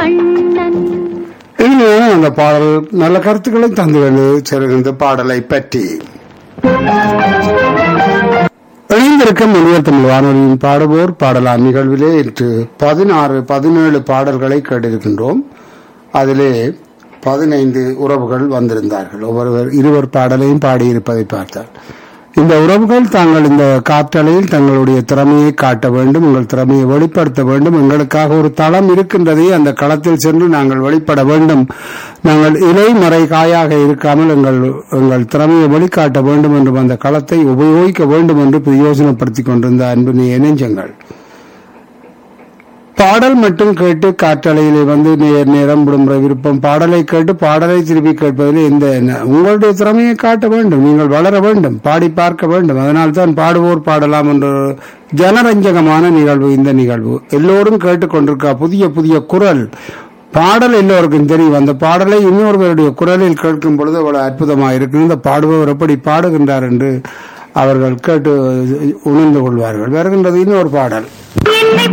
கண்ணன் இனிமையான அந்த பாடல் நல்ல கருத்துக்களை தந்து செல்கின்ற பாடலை பற்றி இணைந்திருக்கும் மொழியர் தமிழ் வானொலியின் பாடுவோர் பாடலாம் நிகழ்விலே இன்று பதினாறு பதினேழு பாடல்களை கேட்டிருக்கின்றோம் அதிலே பதினைந்து உறவுகள் வந்திருந்தார்கள் ஒவ்வொருவர் இருவர் பாடலையும் பாடியிருப்பதை பார்த்தார் இந்த உறவுகள் தாங்கள் இந்த காற்றலையில் தங்களுடைய திறமையை காட்ட வேண்டும் உங்கள் திறமையை வெளிப்படுத்த வேண்டும் எங்களுக்காக ஒரு தளம் இருக்கின்றதே அந்த களத்தில் சென்று நாங்கள் வெளிப்பட வேண்டும் நாங்கள் இலை மறை காயாக இருக்காமல் எங்கள் எங்கள் திறமையை வெளிக்காட்ட வேண்டும் என்றும் அந்த களத்தை உபயோகிக்க வேண்டும் என்று பிரயோஜனப்படுத்திக் கொண்டிருந்த அன்பு நெஞ்சங்கள் பாடல் மட்டும் கேட்டு காற்றலையிலே வந்து நேர் நேரம் விடுமுற விருப்பம் பாடலை கேட்டு பாடலை திருப்பி கேட்பதில் எந்த என்ன- உங்களுடைய திறமையை காட்ட வேண்டும் நீங்கள் வளர வேண்டும் பாடி பார்க்க வேண்டும் அதனால் தான் பாடுவோர் பாடலாம் என்ற ஒரு ஜனரஞ்சகமான நிகழ்வு இந்த நிகழ்வு எல்லோரும் கேட்டுக்கொண்டிருக்கா புதிய புதிய குரல் பாடல் எல்லோருக்கும் தெரியும் அந்த பாடலை இன்னொருவருடைய குரலில் கேட்கும் பொழுது அவ்வளவு அற்புதமாக இருக்கு இந்த பாடுபவர் எப்படி பாடுகின்றார் என்று அவர்கள் கேட்டு உணர்ந்து கொள்வார்கள் வருகின்றது இன்னொரு பாடல் என்னை